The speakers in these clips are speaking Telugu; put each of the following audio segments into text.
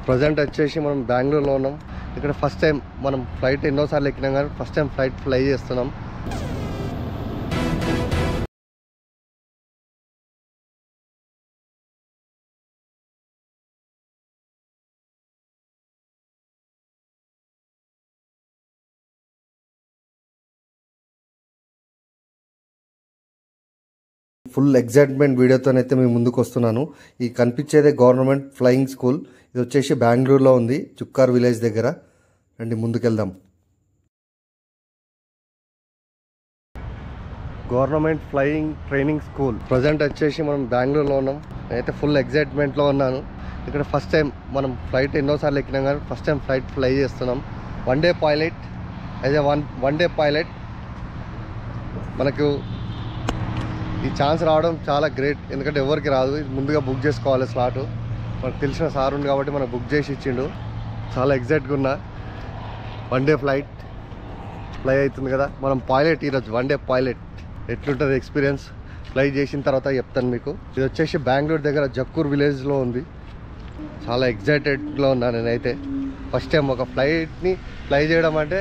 ప్రజెంట్ వచ్చేసి మనం బెంగళూరులో ఉన్నాం ఇక్కడ ఫస్ట్ టైం మనం ఫ్లైట్ ఎన్నోసార్లు ఎక్కినాం కానీ ఫస్ట్ టైం ఫ్లైట్ ఫ్లై చేస్తున్నాం ఫుల్ ఎగ్జైట్మెంట్ వీడియోతోనైతే మేము ముందుకు వస్తున్నాను ఈ కనిపించేదే గవర్నమెంట్ ఫ్లయింగ్ స్కూల్ ఇది వచ్చేసి బెంగళూరులో ఉంది చుక్కార్ విలేజ్ దగ్గర రండి ముందుకెళ్దాం government flying training school present వచ్చేసి మనం బెంగళూరులో ఉన్నాం నేనైతే ఫుల్ ఎగ్జైట్మెంట్లో ఉన్నాను ఇక్కడ ఫస్ట్ టైం మనం ఫ్లైట్ ఎన్నోసార్లు ఎక్కినాం కానీ ఫస్ట్ టైం ఫ్లైట్ ఫ్లై చేస్తున్నాం one day pilot as a one one day pilot మనకు ఈ ఛాన్స్ రావడం చాలా గ్రేట్ ఎందుకంటే ఎవరికి రాదు ఇది ముందుగా బుక్ చేసుకోవాలి స్లాట్ మనకు తెలిసిన సార్ ఉంది కాబట్టి మనకు బుక్ చేసి ఇచ్చిండు చాలా ఎగ్జైట్గా ఉన్నా వన్ డే ఫ్లైట్ ఫ్లై అవుతుంది కదా మనం పైలట్ ఈరోజు వన్ డే పైలట్ ఎట్లుంటుంది ఎక్స్పీరియన్స్ ఫ్లై చేసిన తర్వాత చెప్తాను మీకు ఇది వచ్చేసి బెంగళూరు దగ్గర జక్కూర్ విలేజ్లో ఉంది చాలా ఎగ్జైటెడ్లో ఉన్నా నేనైతే ఫస్ట్ టైం ఒక ఫ్లైట్ని ఫ్లై చేయడం అంటే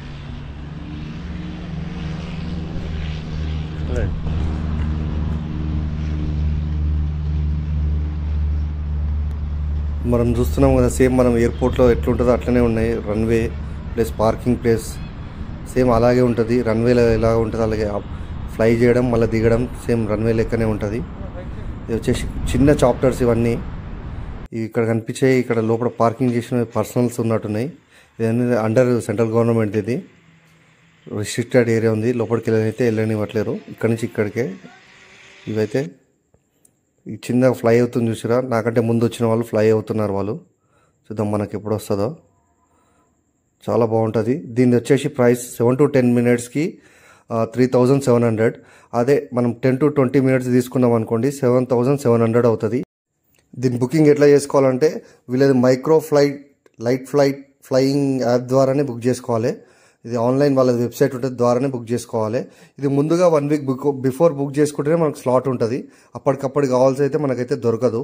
మనం చూస్తున్నాం కదా సేమ్ మనం ఎయిర్పోర్ట్లో ఎట్లుంటుందో అట్లనే ఉన్నాయి runway plus parking place same అలాగే ఉంటుంది రన్వేలో ఎలా ఉంటుందో అలాగే ఫ్లై చేయడం మళ్ళీ దిగడం సేమ్ రన్వే లెక్కనే ఉంటుంది ఇది వచ్చేసి చిన్న చాప్టర్స్ ఇవన్నీ ఇవి ఇక్కడ కనిపించే ఇక్కడ లోపల పార్కింగ్ చేసిన పర్సనల్స్ ఉన్నట్టున్నాయి ఇవన్నీ అండర్ సెంట్రల్ గవర్నమెంట్ ఇది రిస్ట్రిక్టెడ్ ఏరియా ఉంది లోపలికి వెళ్ళనైతే వెళ్ళనివ్వట్లేరు ఇక్కడి నుంచి ఇక్కడికే ఇవైతే ఈ చిన్న ఫ్లై అవుతుంది చూసిరా నాకంటే ముందు వచ్చిన వాళ్ళు ఫ్లై అవుతున్నారు వాళ్ళు చూద్దాం మనకి ఎప్పుడు వస్తుందో చాలా బాగుంటుంది దీని వచ్చేసి ప్రైస్ సెవెన్ టు టెన్ మినిట్స్కి త్రీ థౌజండ్ సెవెన్ హండ్రెడ్ అదే మనం టెన్ టు ట్వంటీ మినిట్స్ తీసుకున్నాం అనుకోండి సెవెన్ థౌజండ్ సెవెన్ హండ్రెడ్ అవుతుంది దీని బుకింగ్ ఎట్లా చేసుకోవాలంటే వీళ్ళది micro flight light flight flying app ద్వారానే బుక్ చేసుకోవాలి ఇది ఆన్లైన్ వాళ్ళ వెబ్సైట్ ఉంటుంది ద్వారానే బుక్ చేసుకోవాలి ఇది ముందుగా one week book before book చేసుకుంటేనే మనకు స్లాట్ ఉంటుంది అప్పటికప్పుడు కావాల్సి అయితే మనకైతే దొరకదు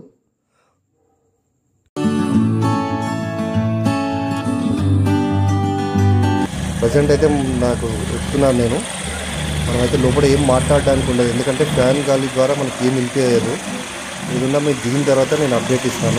ప్రజెంట్ అయితే నాకు చెప్తున్నాను నేను మనమైతే లోపల ఏం మాట్లాడడానికి ఉండదు ఎందుకంటే ఫ్యాన్ గాలి ద్వారా మనకి ఏం వినిపించదు ఇదిన్న మీకు దిగిన తర్వాత నేను అప్డేట్ ఇస్తాను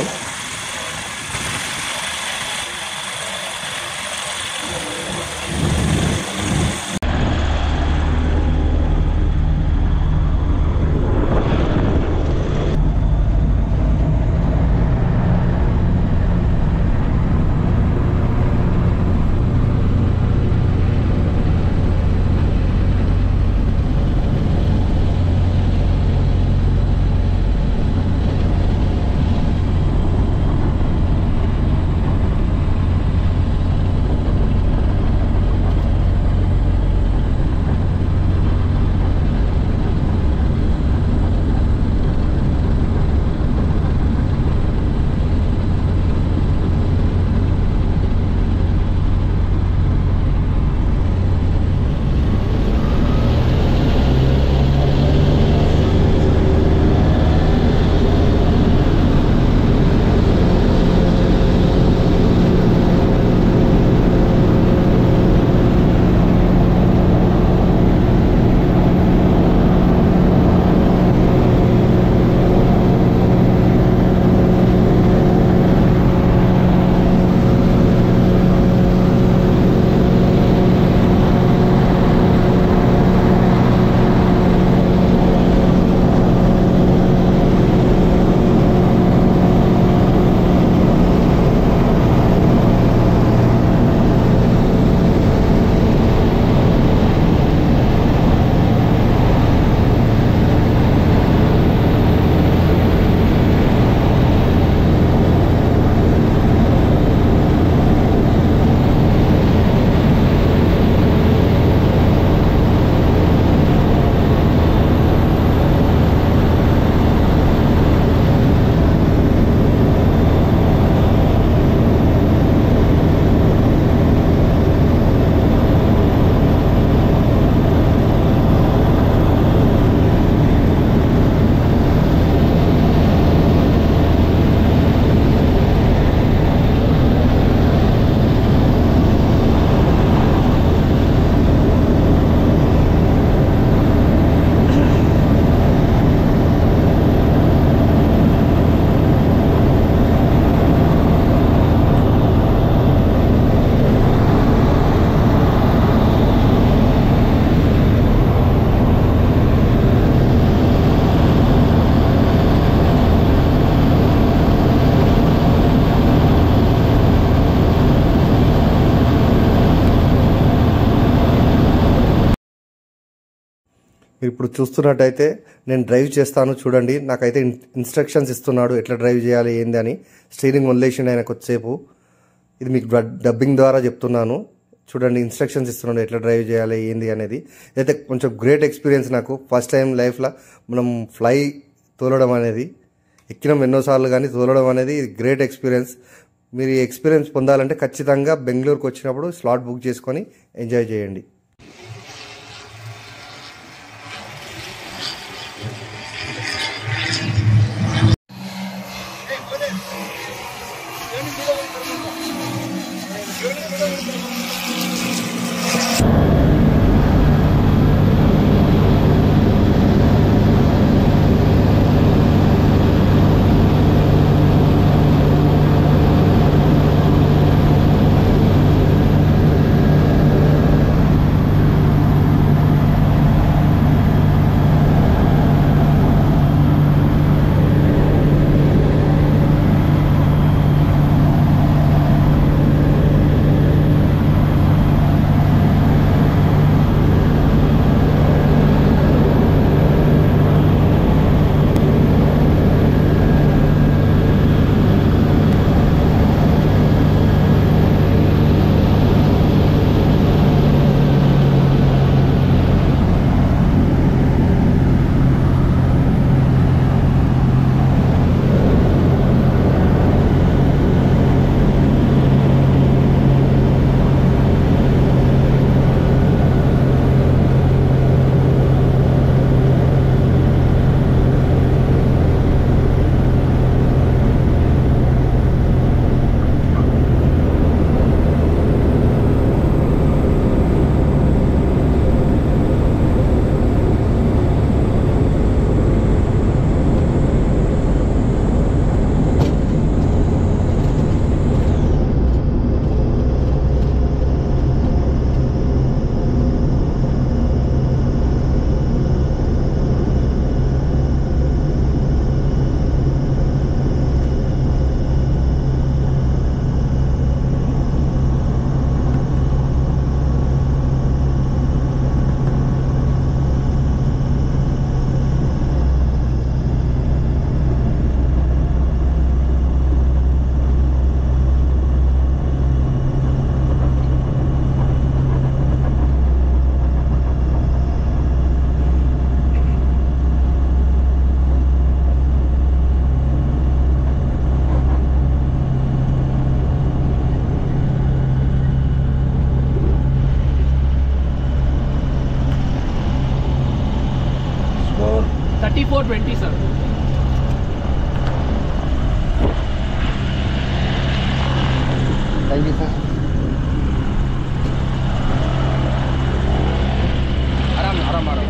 మీరు ఇప్పుడు చూస్తున్నట్టయితే నేను డ్రైవ్ చేస్తాను చూడండి నాకైతే ఇన్- ఇన్స్ట్రక్షన్స్ ఇస్తున్నాడు ఎట్లా డ్రైవ్ చేయాలి ఏంది అని స్టీరింగ్ వదిలేసిండు ఆయన కొద్దిసేపు ఇది మీకు డ- డబ్బింగ్ ద్వారా చెప్తున్నాను చూడండి ఇన్స్ట్రక్షన్స్ ఇస్తున్నాడు ఎట్లా డ్రైవ్ చేయాలి ఏంది అనేది అయితే కొంచెం గ్రేట్ ఎక్స్పీరియన్స్ నాకు ఫస్ట్ టైం లైఫ్లో మనం ఫ్లై తోలడం అనేది ఎక్కినాం ఎన్నోసార్లు కానీ తోలడం అనేది గ్రేట్ ఎక్స్పీరియన్స్ మీరు ఈ ఎక్స్పీరియన్స్ పొందాలంటే ఖచ్చితంగా బెంగళూరుకు వచ్చినప్పుడు స్లాట్ బుక్ చేసుకొని ఎంజాయ్ చేయండి thirty four twenty sir thank you sir आराम आराम आराम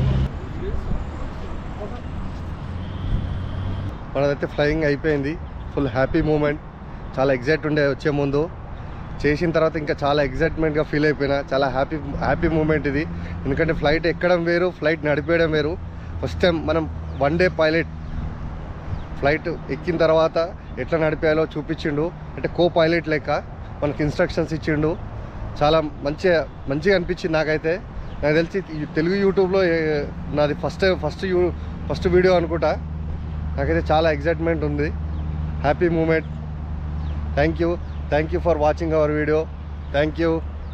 మనదైతే ఫ్లయింగ్ అయిపోయింది ఫుల్ హ్యాపీ మూమెంట్ చాలా ఎగ్జైట్ ఉండే వచ్చే ముందు చేసిన తర్వాత ఇంకా చాలా ఎగ్జైట్మెంట్గా ఫీల్ అయిపోయినా చాలా హ్యాపీ హ్యాపీ మూమెంట్ ఇది ఎందుకంటే ఫ్లైట్ ఎక్కడం వేరు ఫ్లైట్ నడిపేయడం వేరు ఫస్ట్ టైం మనం వన్ డే పైలట్ ఫ్లైట్ ఎక్కిన తర్వాత ఎట్లా నడిపేయాలో చూపించిండు అంటే కో పైలట్ లెక్క మనకి ఇన్స్ట్రక్షన్స్ ఇచ్చిండు చాలా మంచిగా మంచిగా అనిపించింది నాకైతే నాకు తెలిసి ఈ తెలుగు యూట్యూబ్లో ఏ- నాది first first you first video అనుకుంటా నాకైతే చాలా ఎగ్జైట్మెంట్ ఉంది happy moment thank you thank you for watching our video thank you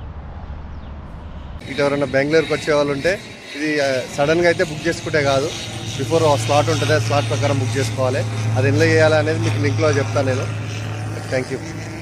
ఇటు ఎవరైనా బెంగళూరుకి వచ్చే వాళ్ళు ఉంటే ఇది సడన్గా అయితే బుక్ చేసుకుంటే కాదు బిఫోర్ స్లాట్ ఉంటుంది ఆ స్లాట్ ప్రకారం బుక్ చేసుకోవాలి అది ఎలా చేయాలి అనేది మీకు లింక్లో చెప్తాను నేను థ్యాంక్ యూ